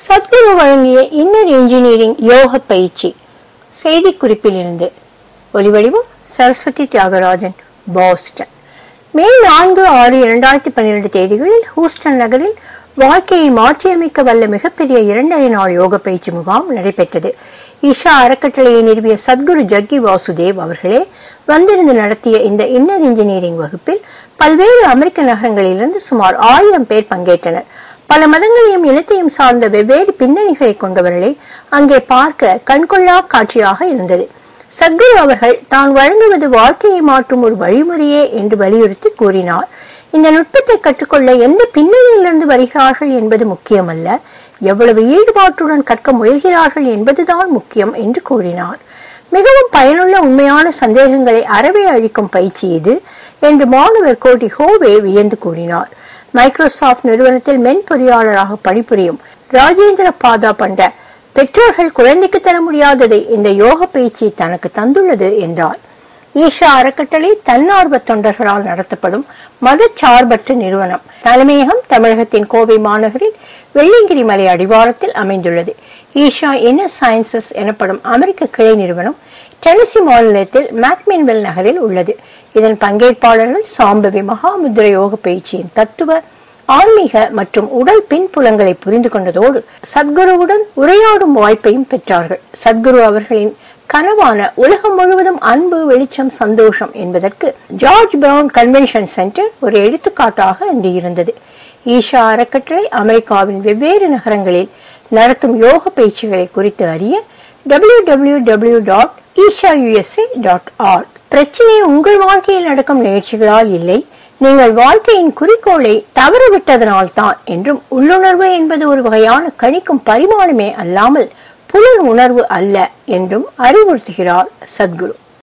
சத்குரு வழங்கிய inner engineering யோக பயிற்சி செய்திக்குறிப்பிலிருந்து ஒலிவடிவம் சரஸ்வதி தியாகராஜன் பாஸ்டன் மே நான்கு ஆறு இரண்டாயிரத்தி பன்னிரண்டு தேதிகளில் ஹூஸ்டன் நகரில் வாழ்க்கையை மாற்றியமைக்க வல்ல மிகப்பெரிய இரண்டரை நாள் யோக பயிற்சி முகாம் நடைபெற்றது ஈஷா அறக்கட்டளையை நிறுவிய சத்குரு ஜக்கி வாசுதேவ் அவர்களே வந்திருந்து நடத்திய இந்த இன்னர் இன்ஜினியரிங் வகுப்பில் பல்வேறு அமெரிக்க நகரங்களிலிருந்து சுமார் ஆயிரம் பேர் பங்கேற்றனர் பல மதங்களையும் இனத்தையும் சார்ந்த வெவ்வேறு பின்னணிகளை கொண்டவர்களை அங்கே பார்க்க கண்கொள்ளா காட்சியாக இருந்தது சத்குரு அவர்கள் தான் வழங்குவது வாழ்க்கையை மாற்றும் ஒரு வழிமுறையே என்று வலியுறுத்தி கூறினார் இந்த நுட்பத்தை கற்றுக்கொள்ள எந்த பின்னணியிலிருந்து வருகிறார்கள் என்பது முக்கியமல்ல எவ்வளவு ஈடுபாட்டுடன் கற்க முயல்கிறார்கள் என்பதுதான் முக்கியம் என்று கூறினார் மிகவும் பயனுள்ள உண்மையான சந்தேகங்களை அறவே அழிக்கும் பயிற்சி இது என்று மாணவர் கோட்டி ஹோவே வியந்து கூறினார் மைக்ரோசாப்ட் நிறுவனத்தில் மென்பொறியாளராக பணிபுரியும் ராஜேந்திர பாதா பண்ட பெற்றோர்கள் குழந்தைக்கு தர முடியாததை இந்த யோக பயிற்சி தனக்கு தந்துள்ளது என்றார் ஈஷா அறக்கட்டளை தன்னார்வ தொண்டர்களால் நடத்தப்படும் மதச்சார்பற்ற நிறுவனம் தலைமையகம் தமிழகத்தின் கோவை மாநகரில் வெள்ளியங்கிரி மலை அடிவாரத்தில் அமைந்துள்ளது ஈஷா இன்னர் சயின்சஸ் எனப்படும் அமெரிக்க கிளை நிறுவனம் டெனசி மாநிலத்தில் மேக்மின்வெல் நகரில் உள்ளது இதன் பங்கேற்பாளர்கள் சாம்பவி மகாமுத்ர யோக பயிற்சியின் தத்துவ ஆன்மீக மற்றும் உடல் பின்புலங்களை புரிந்து கொண்டதோடு சத்குருவுடன் உரையாடும் வாய்ப்பையும் பெற்றார்கள் சத்குரு அவர்களின் கனவான உலகம் முழுவதும் அன்பு வெளிச்சம் சந்தோஷம் என்பதற்கு ஜார்ஜ் பிரவுன் கன்வென்ஷன் சென்டர் ஒரு எடுத்துக்காட்டாக அன்று இருந்தது ஈஷா அறக்கட்டளை அமெரிக்காவின் வெவ்வேறு நகரங்களில் நடத்தும் யோக பயிற்சிகளை குறித்து அறிய W W W dot Isha USA dot org பிரச்சனை உங்கள் வாழ்க்கையில் நடக்கும் நிகழ்ச்சிகளால் இல்லை நீங்கள் வாழ்க்கையின் குறிக்கோளை தவறவிட்டதனால் தான் என்றும் உள்ளுணர்வு என்பது ஒரு வகையான கணிக்கும் பரிமாணமே அல்லாமல் புலன் உணர்வு அல்ல என்றும் அறிவுறுத்துகிறார் சத்குரு